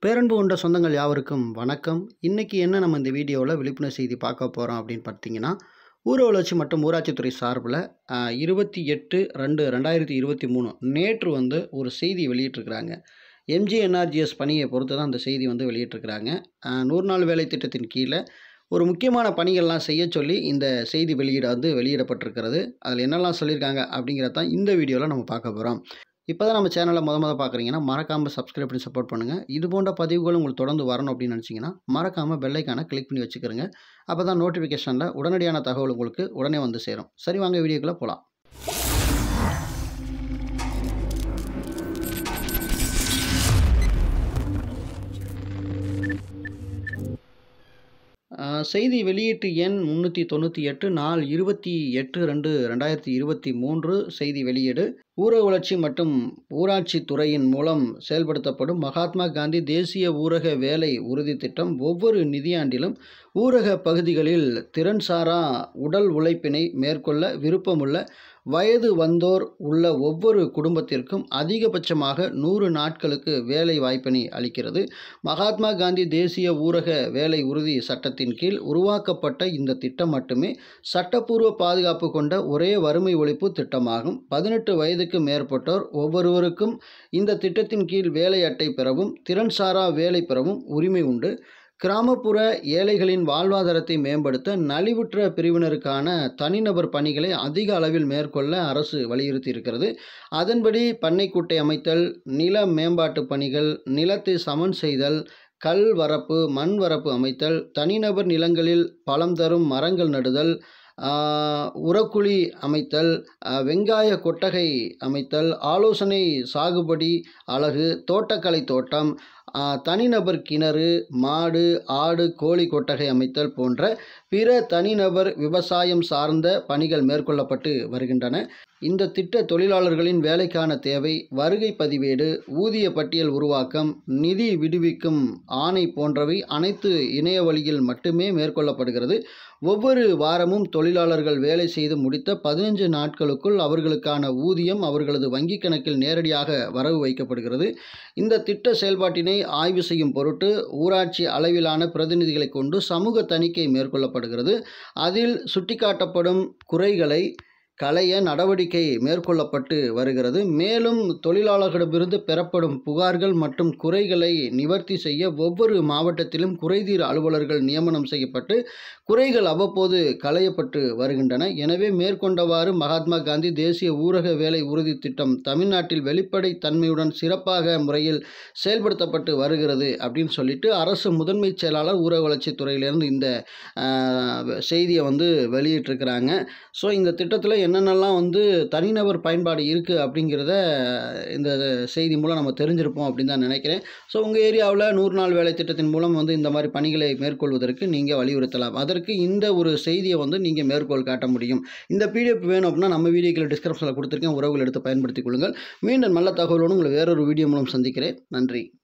பேரன்பு கொண்ட சொந்தங்கள் யாவருக்கும் வணக்கம் இன்றைக்கி என்ன நம்ம இந்த வீடியோவில் விழிப்புணர்வு செய்தி பார்க்க போகிறோம் அப்படின்னு பார்த்தீங்கன்னா ஊர வளர்ச்சி மற்றும் ஊராட்சித்துறை சார்பில் இருபத்தி எட்டு ரெண்டு ரெண்டாயிரத்தி இருபத்தி மூணு நேற்று வந்து ஒரு செய்தி வெளியிட்டிருக்கிறாங்க எம்ஜிஎன்ஆர்ஜிஎஸ் பணியை பொறுத்து தான் அந்த செய்தி வந்து வெளியிட்டிருக்கிறாங்க அஹ், நூறு நாள் வேலை திட்டத்தின் கீழே ஒரு முக்கியமான பணிகள்லாம் செய்ய சொல்லி இந்த செய்தி வெளியீடு வந்து வெளியிடப்பட்டிருக்கிறது அதில் என்னெல்லாம் சொல்லியிருக்காங்க அப்படிங்கிறத தான் இந்த வீடியோவில் நம்ம பார்க்க போகிறோம் இப்போ தான் நம்ம சேனலை முத முத பார்க்குறீங்கன்னா மறக்காமல் சப்ஸ்கிரைப் பண்ணி சப்போர்ட் பண்ணுங்கள் இது போன்ற பதிவுகள் உங்களுக்கு தொடர்ந்து வரணும் அப்படின்னு நினச்சிங்கன்னா மறக்காமல் பெல்லைக்கான கிளிக் பண்ணி வச்சுக்கிறங்க அப்போ தான் நோட்டிஃபிகேஷனில் உடனடியான தகவல் உங்களுக்கு உடனே வந்து சேரும் சரி வாங்க வீடியோக்குள்ளே போகலாம் ஆஹ் செய்தி வெளியீட்டு எண் முந்நூற்றி தொண்ணூற்றி எட்டு நாள் இருபத்தி எட்டு ரெண்டு ரெண்டாயிரத்தி இருபத்தி மூன்று செய்தி வெளியீடு ஊரக வளர்ச்சி மற்றும் ஊராட்சி துறையின் மூலம் செயல்படுத்தப்படும் மகாத்மா காந்தி தேசிய ஊரக வேலை உறுதி திட்டம் ஒவ்வொரு நிதியாண்டிலும் ஊரக பகுதிகளில் திறன்சாரா உடல் உழைப்பினை மேற்கொள்ள விருப்பமுள்ள வயது வந்தோர் உள்ள ஒவ்வொரு குடும்பத்திற்கும் அதிகபட்சமாக நூறு நாட்களுக்கு வேலை வாய்ப்பினை அளிக்கிறது மகாத்மா காந்தி தேசிய ஊரக வேலை உறுதி சட்டத்தின் கீழ் உருவாக்கப்பட்ட இந்த திட்டம் மட்டுமே சட்டப்பூர்வ பாதுகாப்பு கொண்ட ஒரே வறுமை ஒழிப்பு திட்டமாகும் பதினெட்டு வயதுக்கு மேற்பட்டோர் ஒவ்வொருவருக்கும் இந்த திட்டத்தின் கீழ் வேலை அட்டை பெறவும் திறன்சாரா வேலை பெறவும் உரிமை உண்டு கிராமப்புற ஏழைகளின் வாழ்வாதாரத்தை மேம்படுத்த நலிவுற்ற பிரிவினருக்கான தனிநபர் பணிகளை அதிக அளவில் மேற்கொள்ள அரசு வலியுறுத்தி இருக்கிறது அதன்படி பண்ணைக்குட்டை அமைத்தல் நில மேம்பாட்டு பணிகள் நிலத்தை சமன் செய்தல் கல் வரப்பு மண் வரப்பு அமைத்தல் தனிநபர் நிலங்களில் பழம் தரும் மரங்கள் நடுதல் ஆஹ், உரக்குழி அமைத்தல் ஆஹ், வெங்காய கொட்டகை அமைத்தல் ஆலோசனை சாகுபடி அழகு தோட்டக்கலை தோட்டம் ஆஹ், தனிநபர் கிணறு மாடு ஆடு கோழி கொட்டகை அமைத்தல் போன்ற பிற தனிநபர் விவசாயம் சார்ந்த பணிகள் மேற்கொள்ளப்பட்டு வருகின்றன இந்த திட்ட தொழிலாளர்களின் வேலைக்கான தேவை வருகை பதிவேடு ஊதிய பட்டியல் உருவாக்கம் நிதி விடுவிக்கும் ஆணை போன்றவை அனைத்து இணைய வழியில் மட்டுமே மேற்கொள்ளப்படுகிறது ஒவ்வொரு வாரமும் தொழிலாளர்கள் வேலை செய்து முடித்த பதினஞ்சு நாட்களுக்குள் அவர்களுக்கான ஊதியம் அவர்களது வங்கிக் கணக்கில் நேரடியாக வரவு வைக்கப்படுகிறது இந்த திட்ட செயல்பாட்டினை ஆய்வு செய்யும் பொருட்டு ஊராட்சி அளவிலான பிரதிநிதிகளை கொண்டு சமூக தணிக்கை மேற்கொள்ளப்படுகிறது அதில் சுட்டிக்காட்டப்படும் குறைகளை களைய நடவடிக்கை மேற்கொள்ளப்பட்டு வருகிறது மேலும் தொழிலாளர்களிடமிருந்து பெறப்படும் புகார்கள் மற்றும் குறைகளை நிவர்த்தி செய்ய ஒவ்வொரு மாவட்டத்திலும் குறைதீர் அலுவலர்கள் நியமனம் செய்யப்பட்டு குறைகள் அவ்வப்போது களையப்பட்டு வருகின்றன எனவே மேற்கொண்டவாறு மகாத்மா காந்தி தேசிய ஊரக வேலை உறுதி திட்டம் தமிழ்நாட்டில் வெளிப்படை தன்மையுடன் சிறப்பாக முறையில் செயல்படுத்தப்பட்டு வருகிறது அப்படின்னு சொல்லிட்டு அரசு முதன்மை செயலாளர் ஊரக வளர்ச்சித் துறையிலேருந்து இந்த ஆஹ், செய்தியை வந்து வெளியிட்டிருக்கிறாங்க ஸோ இந்த திட்டத்தில் என்னென்னலாம் வந்து தனிநபர் பயன்பாடு இருக்குது அப்படிங்கிறத இந்த செய்தி மூலம் நம்ம தெரிஞ்சிருப்போம் அப்படின்னு தான் நினைக்கிறேன் ஸோ உங்கள் ஏரியாவில் நூறு நாள் வேலை திட்டத்தின் மூலம் வந்து இந்த மாதிரி பணிகளை மேற்கொள்வதற்கு நீங்கள் வலியுறுத்தலாம் அதற்கு இந்த ஒரு செய்தியை வந்து நீங்கள் மேற்கோள் காட்ட முடியும் இந்த பிடிஎஃப் வேணும் அப்படின்னா நம்ம வீடியோக்களை டிஸ்கிரிப்ஷனில் கொடுத்துருக்கேன் உறவுகள் எடுத்து பயன்படுத்திக் கொள்ளுங்கள் மீண்டும் நல்ல தகவலோடு உங்களை வேறொரு வீடியோ மூலம் சந்திக்கிறேன் நன்றி